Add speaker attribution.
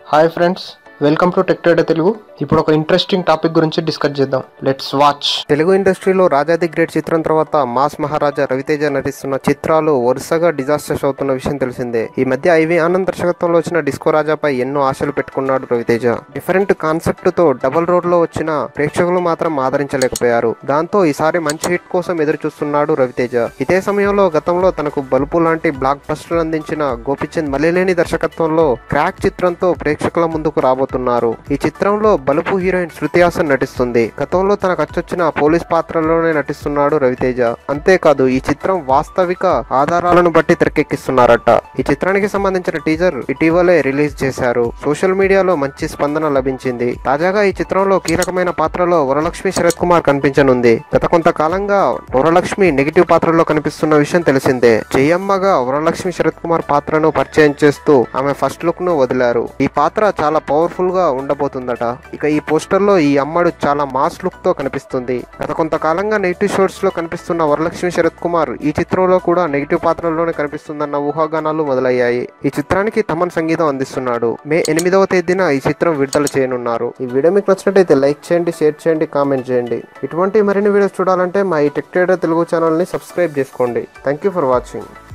Speaker 1: hi friends welcome to tech trader Telugu ఇప్పుడు ఒక interesting topic గురించి డిస్కస్ చేద్దాం లెట్స్ వాచ్ తెలుగు ఇండస్ట్రీలో రాజాది గ్రేట్ చిత్రం తర్వాత మాస్ మహారాజా రవితేజ నటిస్తున్న చిత్రాలు వరుసగా డిజాస్టర్స్ అవుతున్న విషయం తెలిసిందే ఈ మధ్య ఐవి ఆనంద్ దర్శకత్వంలో వచ్చిన డిస్కో రాజాపై ఎన్నో ఆశలు పెట్టుకున్నాడు రవితేజ డిఫరెంట్ కాన్సెప్ట్ తో డబుల్ రోడ్ లో వచ్చిన ప్రేక్షకులు మాత్రం ఆదరించలేకపోయారు దాంతో ఈసారి మంచి హిట్ కోసం ఎదురు చూస్తున్నాడు రవితేజ ఇదే సమయంలో గతంలో తనకు బలుపు లాంటి బ్లాక్ బస్టర్ అందించిన గోపిచంద్ మలిలేని దర్శకత్వంలో క్రాక్ చిత్రంతో ప్రేక్షకుల ముందుకు రాబోతున్నారు ఈ చిత్రంలో బలుపు హీరోయిన్ శృతి హాసన్ నటిస్తుంది గతంలో తనకు అచ్చొచ్చిన పోలీస్ పాత్రలోనే నటిస్తున్నాడు రవితేజ అంతేకాదు ఈ చిత్రం వాస్తవిక ఆధారాలను బట్టి తెరకెక్కిస్తున్నారట ఈ చిత్రానికి సంబంధించిన టీజర్ ఇటీవలే రిలీజ్ చేశారు సోషల్ మీడియాలో మంచి స్పందన లభించింది తాజాగా ఈ చిత్రంలో కీలకమైన పాత్రలో వరలక్ష్మి శరత్ కుమార్ కనిపించనుంది గత కొంతకాలంగా వరలక్ష్మి నెగిటివ్ పాత్రలో కనిపిస్తున్న విషయం తెలిసిందే జయమ్మగా వరలక్ష్మి శరత్ కుమార్ పాత్రను పరిచయం చేస్తూ ఆమె ఫస్ట్ లుక్ ను వదిలారు ఈ పాత్ర చాలా పవర్ఫుల్ గా ఉండబోతుందట ఇక ఈ పోస్టర్ లో ఈ అమ్మడు చాలా మాస్ లుక్ తో కనిపిస్తుంది గత కొంతకాలంగా నెగిటివ్ షోట్స్ లో కనిపిస్తున్న వరలక్ష్మి శరత్ కుమార్ ఈ చిత్రంలో కూడా నెగిటివ్ పాత్రలోనే కనిపిస్తుందన్న ఊహాగానాలు మొదలయ్యాయి ఈ చిత్రానికి తమన్ సంగీతం అందిస్తున్నాడు మే ఎనిమిదవ తేదీన ఈ చిత్రం విడుదల చేయనున్నారు ఈ వీడియో మీకు నచ్చినట్టయితే లైక్ చేయండి షేర్ చేయండి కామెంట్ చేయండి ఇటువంటి మరిన్ని వీడియోస్ చూడాలంటే మా ఈ టెక్ ట్రేడర్ తెలుగు ఛానల్ని సబ్స్క్రైబ్ చేసుకోండి థ్యాంక్ యూ ఫర్ వాచింగ్